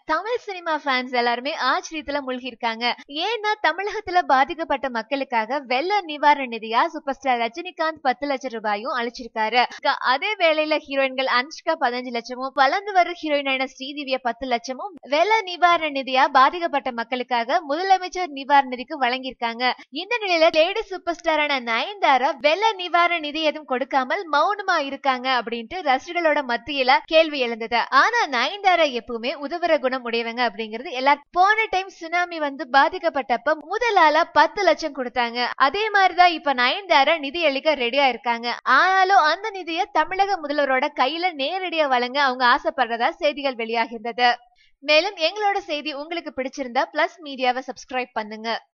Tamil cinema fans எல்லாருமே ஆச்சரியத்துல மூழ்கி இருக்காங்க ஏன்னா தமிழகத்துல பாதிக்கப்பட்ட மக்களுக்காக வெள்ள நிவாரண நிதியா சூப்பர் ஸ்டார் ரஜினிகாந்த் பத்து லட்சம் ரூபாயும் அளிச்சிருக்காரு க- அதே வேளையில ஹீரோயின்கள் அனுஷ்கா பதினஞ்சு லட்சமும் வளர்ந்து வரும் ஹீரோயினான ஸ்ரீதிவ்யா பத்து லட்சமும் வெள்ள நிவாரண நிதியா பாதிக்கப்பட்ட மக்களுக்காக முதலமைச்சர் நிவாரண நிதிக்கு வழங்கியிருக்காங்க இந்த நிலையில லேடி சூப்பர் ஸ்டாரான நயன்தாரா வெள்ள நிவாரண நிதி எதுவும் கொடுக்காமல் மௌனமா இருக்காங்க அப்படின்ட்டு ரசிகர்களோட மத்தியில கேள்வி எழுந்தது ஆனா நயன்தாரா எப்பவுமே உதவுற குணம் உடையவங்க அப்படிங்கிறது எல்லாரும் போன டைம் சுனாமி வந்து பாதிக்கப்பட்டப்ப முதலால பத்து லட்சம் கொடுத்தாங்க அதே மாதிரிதான் இப்ப நயன்தாரா நிதி அளிக்க ரெடியா இருக்காங்க ஆனாலும் அந்த நிதியை தமிழக முதல்வரோட கையில நேரடியா வழங்க அவங்க ஆசைப்படுறதா செய்திகள் வெளியாகின்றது மேலும் எங்களோட செய்தி உங்களுக்கு பிடிச்சிருந்தா பிளஸ் மீடியாவை சப்ஸ்கிரைப் பண்ணுங்க